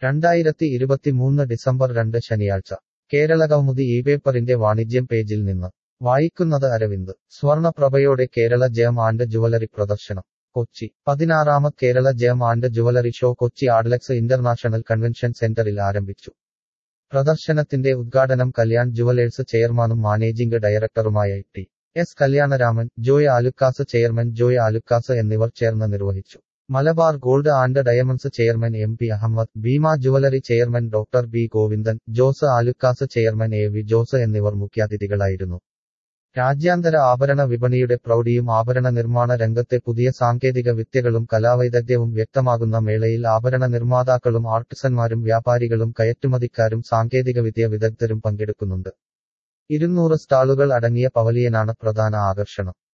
രണ്ടായിരത്തി ഇരുപത്തിമൂന്ന് ഡിസംബർ രണ്ട് ശനിയാഴ്ച കേരളകൗമുദി ഈ പേപ്പറിന്റെ വാണിജ്യം പേജിൽ നിന്ന് വായിക്കുന്നത് Aravind സ്വർണപ്രഭയോടെ Kerala gem and jewellery പ്രദർശനം കൊച്ചി പതിനാറാമത് Kerala gem and jewellery show Kochi Adlux international convention സെന്ററിൽ ആരംഭിച്ചു പ്രദർശനത്തിന്റെ ഉദ്ഘാടനം കല്യാൺ ജുവലേഴ്സ് ചെയർമാനും മാനേജിംഗ് ഡയറക്ടറുമായ T S Kalyanaraman Joy Alukkas chairman Joy Alukkas എന്നിവർ ചേർന്ന് നിർവഹിച്ചു Malabar gold and diamonds chairman M P Ahammed Bhima jewellery chairman doctor B Govindan Jose Alukkas chairman A V Jose എന്നിവർ മുഖ്യാതിഥികളായിരുന്നു രാജ്യാന്തര ആഭരണ വിപണിയുടെ പ്രൗഢിയും ആഭരണ നിർമ്മാണ രംഗത്തെ പുതിയ സാങ്കേതിക വിദ്യകളും കലാവൈദഗ്ധ്യവും വ്യക്തമാകുന്ന മേളയിൽ ആഭരണ നിർമ്മാതാക്കളും ആർട്ടിസന്മാരും വ്യാപാരികളും കയറ്റുമതിക്കാരും സാങ്കേതികവിദ്യ വിദഗ്ധരും പങ്കെടുക്കുന്നുണ്ട് ഇരുന്നൂറ് സ്റ്റാളുകൾ അടങ്ങിയ പവലിയനാണ് പ്രധാന ആകർഷണം